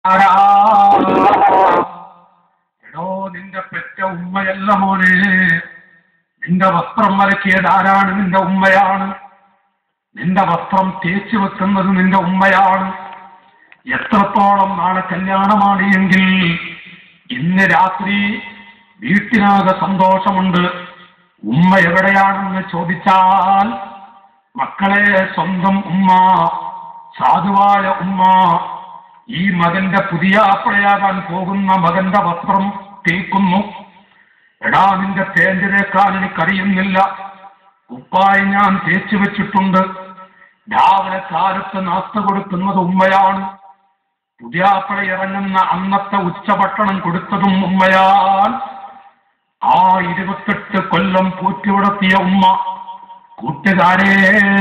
ആരാ? എടോ നിന്റെ പെറ്റ ഉമ്മയല്ല മോനെ നിന്റെ വസ്ത്രം വരക്കിയത് ആരാണ് നിന്റെ ഉമ്മയാണ് നിന്റെ വസ്ത്രം തേച്ചു വെക്കുന്നത് നിന്റെ ഉമ്മയാണ് എത്രത്തോളം നാളെ കല്യാണമാണ് എങ്കിൽ ഇന്ന് രാത്രി വീട്ടിനാകെ സന്തോഷമുണ്ട് ഉമ്മ എവിടെയാണെന്ന് ചോദിച്ചാൽ മക്കളെ സ്വന്തം ഉമ്മ സാധുവായ ഉമ്മ ഈ മകന്റെ പുതിയ ആപ്പിളയാകാൻ പോകുന്ന മകന്റെ വസ്ത്രം തേക്കുന്നു എടാ നിന്റെ പേന്റിനേക്കാൾ എനിക്കറിയുന്നില്ല ഉപ്പായി ഞാൻ തേച്ചു വെച്ചിട്ടുണ്ട് രാവിലെ കാലത്ത് നാസ്ത കൊടുക്കുന്നത് ഉമ്മയാണ് പുതിയാപ്പള ഇറങ്ങുന്ന അന്നത്തെ ഉച്ചഭക്ഷണം കൊടുത്തതും ഉമ്മയാൽ ആ ഇരുപത്തെട്ട് കൊല്ലം പൂറ്റി ഉമ്മ കൂട്ടുകാരെ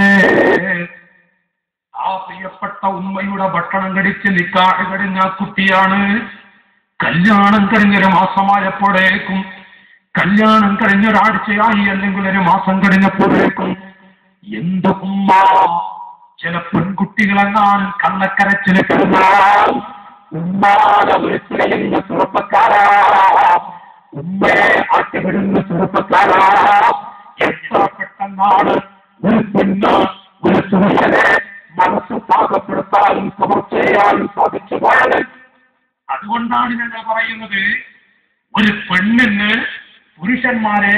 ആ പ്രിയപ്പെട്ട ഉമ്മയുടെ ഭക്ഷണം കഴിച്ച് നിക്കാഹ് കഴിഞ്ഞ ആ കുട്ടിയാണ് കല്യാണം കഴിഞ്ഞൊരു മാസമായപ്പോഴേക്കും കല്യാണം കഴിഞ്ഞൊരാഴ്ചയായി അല്ലെങ്കിൽ ഒരു മാസം കഴിഞ്ഞപ്പോഴേക്കും എന്ത് ഉമ്മ ചില പെൺകുട്ടികളെങ്ങാനും കള്ളക്കരച്ചിന് കിടന്നാൽ ഉമ്മാടെ വീട്ടിലെന്ന ചെറുപ്പക്കാരാ ഉമ്മയെ ആട്ടിവിടുന്ന ചെറുപ്പക്കാരാ എത്ര പെട്ടെന്നാണ് ഒരു പെണ്ണ് ഒരു സുഹൃത്തിനെ മനസ്സ് പാകപ്പെടുത്താനും സമർച്ചയായും സാധിച്ചു പോയത് അതുകൊണ്ടാണ് ഞങ്ങൾ പറയുന്നത് ഒരു പെണ്ണിന് പുരുഷന്മാരെ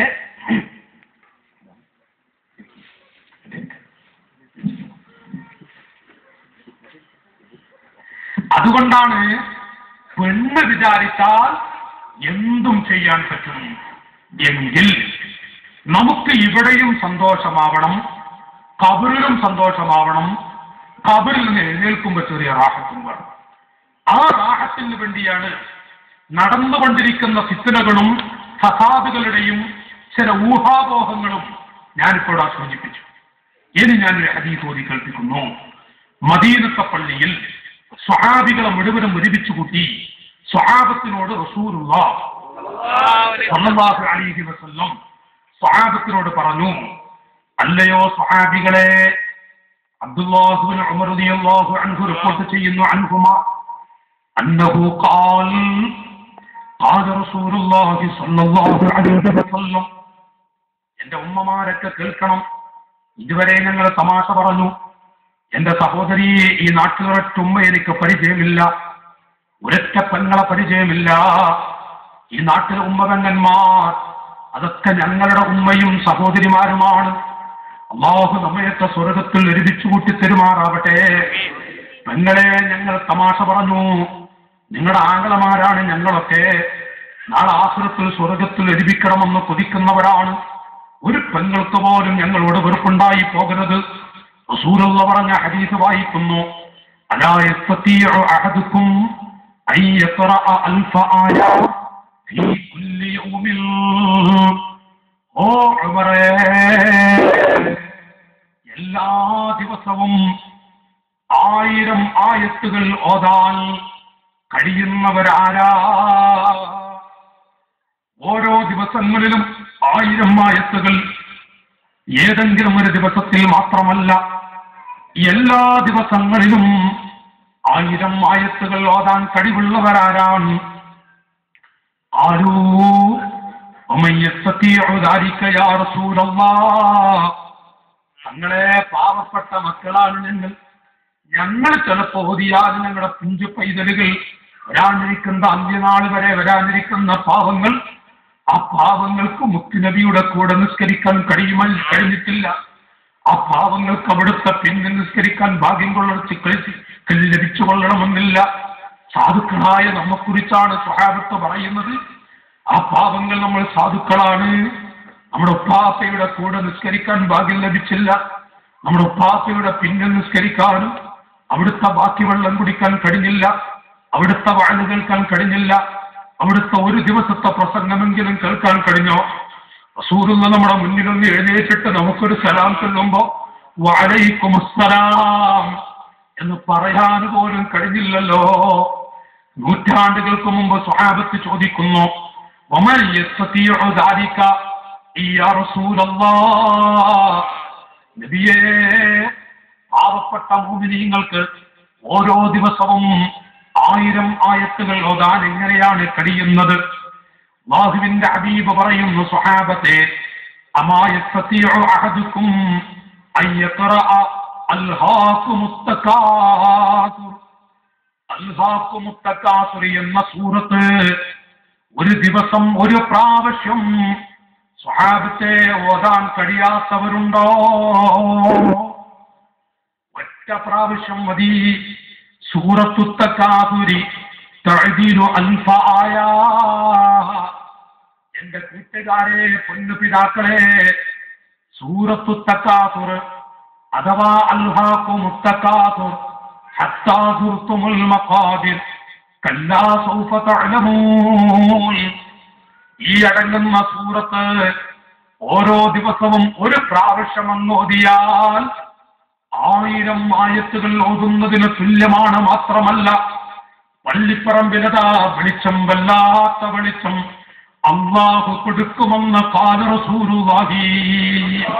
അതുകൊണ്ടാണ് പെണ്ണ് വിചാരിച്ചാൽ എന്തും ചെയ്യാൻ പറ്റും എങ്കിൽ നമുക്ക് ഇവിടെയും സന്തോഷമാവണം കബറിലും സന്തോഷമാവണം കബറിൽ നിന്ന് എഴുന്നേൽക്കുമ്പോൾ ചെറിയ റാഹത്തും വേണം ആ റാഹത്തിന് വേണ്ടിയാണ് നടന്നുകൊണ്ടിരിക്കുന്ന ഫിത്തനകളും ഫസാദുകളുടെയും ചില ഊഹാപോഹങ്ങളും ഞാനിപ്പോൾ ഇവിടെ സൂചിപ്പിച്ചു ഇനി ഞാനൊരു ഹദീസ് ഓതി കേൾപ്പിക്കുന്നു മദീനത്തെ പള്ളിയിൽ സ്വഹാബികളെ മുഴുവനും ഒരുമിച്ച് കൂട്ടി സ്വഹാബത്തിനോട് റസൂലുള്ള സല്ലല്ലാഹു അലൈഹി വസല്ലം സ്വഹാബത്തിനോട് പറഞ്ഞു അല്ലയോ സ്വഹാബികളെ അബ്ദുല്ലാഹുബിൻ ഉമർ റളിയല്ലാഹു അൻഹു റിപ്പോർട്ട് ചെയ്യുന്നു അൻഹുമ അന്നഹു ഖാൽ قال رسول الله صلى الله عليه وسلم എന്റെ ഉമ്മമാരൊക്കെ കേൾക്കണം ഇതുവരെ ഞങ്ങൾ തമാശ പറഞ്ഞു എന്റെ സഹോദരി ഈ നാട്ടിലൊരൊറ്റ ഉമ്മ എനിക്ക് പരിചയമില്ല ഒരൊറ്റ പെങ്ങളെ പരിചയമില്ല ഈ നാട്ടിലെ ഉമ്മകങ്ങന്മാർ അതൊക്കെ ഞങ്ങളുടെ ഉമ്മയും സഹോദരിമാരുമാണ് അള്ളാഹു നമ്മയൊക്കെ സ്വർഗത്തിൽ ഒരുമിച്ച് കൂട്ടി തെരുമാറാവട്ടെ പെങ്ങളെ ഞങ്ങൾ തമാശ പറഞ്ഞു നിങ്ങളുടെ ആംഗളമാരാണ് ഞങ്ങളൊക്കെ നാളെ ആസുരത്തിൽ സ്വർഗത്തിൽ ലഭിക്കണമെന്ന് കൊതിക്കുന്നവരാണ് ഒരു പെങ്ങൾക്ക് പോലും ഞങ്ങളോട് വെറുപ്പുണ്ടായി പോകരുത് റസൂലുള്ള പറഞ്ഞ ഹദീസ് വായിക്കുന്നു അലാ യസ്തതീഉ അഹദുക്കും അൻ യഖറഅ അൽഫ ആയ ഫീ കുല്ലി യൗമിൻ ഓ ഉമറേ എല്ലാ ദിവസവും ആയിരം ആയത്തുകൾ ഓതാൻ കഴിയുന്നവരാരാ ഓരോ ദിവസങ്ങളിലും ആയിരം ആയത്തുകൾ ഏതെങ്കിലും ഒരു ദിവസത്തിൽ മാത്രമല്ല എല്ലാ ദിവസങ്ങളിലും ആയിരം ആയത്തുകൾ ഓതാൻ കഴിവുള്ളവരാരാണ് ആരൂ ومن يستطيع ذلك يا رسول الله ഞങ്ങളെ പാവപ്പെട്ട മക്കളാണ് ഞങ്ങൾ ഞങ്ങൾ ചിലപ്പോ ഓതിയാൽ ഞങ്ങളുടെ പിഞ്ചു പൈതലുകൾ വരാനിരിക്കുന്ന അന്ത്യനാൾ വരെ വരാനിരിക്കുന്ന പാവങ്ങൾ ആ പാവങ്ങൾക്ക് മുത്തുനബിയുടെ കൂടെ നിസ്കരിക്കാൻ കഴിയുമൽ കഴിഞ്ഞിട്ടില്ല ആ പാവങ്ങൾക്ക് അവിടുത്തെ പിന്നെ നിസ്കരിക്കാൻ ഭാഗ്യം കൊള്ളച്ച് കഴിച്ച് ലഭിച്ചു കൊള്ളണമെന്നില്ല സാധുക്കളായ നമ്മെക്കുറിച്ചാണ് സ്വഹാബത്ത് പറയുന്നത് ആ പാവങ്ങൾ നമ്മൾ സാധുക്കളാണ് നമ്മുടെ ഉപ്പാപ്പയുടെ കൂടെ നിസ്കരിക്കാൻ ഭാഗ്യം ലഭിച്ചില്ല നമ്മുടെ ഉപ്പാപ്പയുടെ പിന്നെ നിസ്കരിക്കാനും അവിടുത്തെ ബാക്കി വെള്ളം കുടിക്കാൻ കഴിഞ്ഞില്ല അവിടുത്തെ വാഴ് കേൾക്കാൻ കഴിഞ്ഞില്ല അവിടുത്തെ ഒരു ദിവസത്തെ പ്രസംഗമെങ്കിലും കേൾക്കാൻ കഴിഞ്ഞോ റസൂലുള്ള നമ്മുടെ മുന്നിൽ നിന്ന് എഴുന്നേറ്റിട്ട് നമുക്കൊരു സലാം ചൊല്ലുമ്പോ വലൈക്കും അസ്സലാം എന്ന് പറയാൻ പോലും കഴിഞ്ഞില്ലല്ലോ നൂറ്റാണ്ടുകൾക്ക് മുമ്പ് സ്വഹാബത്ത് ചോദിക്കുന്നു ومن يستطيع ذلك يا رسول الله നബിയേ പാവപ്പെട്ട ഭൂമിനിങ്ങൾക്ക് ഓരോ ദിവസവും ആയിരം ആയത്തുകൾ ഓതാൻ എങ്ങനെയാണ് കഴിയുന്നത് അള്ളാഹുവിന്റെ ഹബീബ് പറയുന്നു സ്വഹാബത്തെ അമായത്തീഉ അഹദുക്കും അയ്യഖറഅ അൽഹാകുമുത്തകാസുർ അൽഹാക്കുമുത്തക്കാസുറി എന്ന സൂറത്ത് ഒരു ദിവസം ഒരു പ്രാവശ്യം സ്വഹാബത്തെ ഓതാൻ കഴിയാത്തവരുണ്ടോ ഒറ്റ പ്രാവശ്യം മതി സൂറത്തുത്തക്കാസുരി തഴുതിരു അൽഫ ആയ എന്റെ കൂട്ടുകാരെ പൊന്നുപിതാക്കളെ സൂറത്തുത്തക്കാസുർ അഥവാ അൽഹാക്കുമുത്തക്കാസുർ حتى زرتم المقابر كلا سوف تعلمون ഈ അടങ്ങുന്ന സൂറത്ത് ഓരോ ദിവസവും ഒരു പ്രാവശ്യം അങ്ങ് ഓതിയാൽ ആയിരം ആയത്തുകൾ ഓതുന്നതിന് തുല്യമാണ് മാത്രമല്ല പള്ളിപ്പറമ്പിലതാ വെളിച്ചം വല്ലാത്ത വെളിച്ചം അള്ളാഹു കൊടുക്കുമെന്ന് കാലറസൂറുവാഹി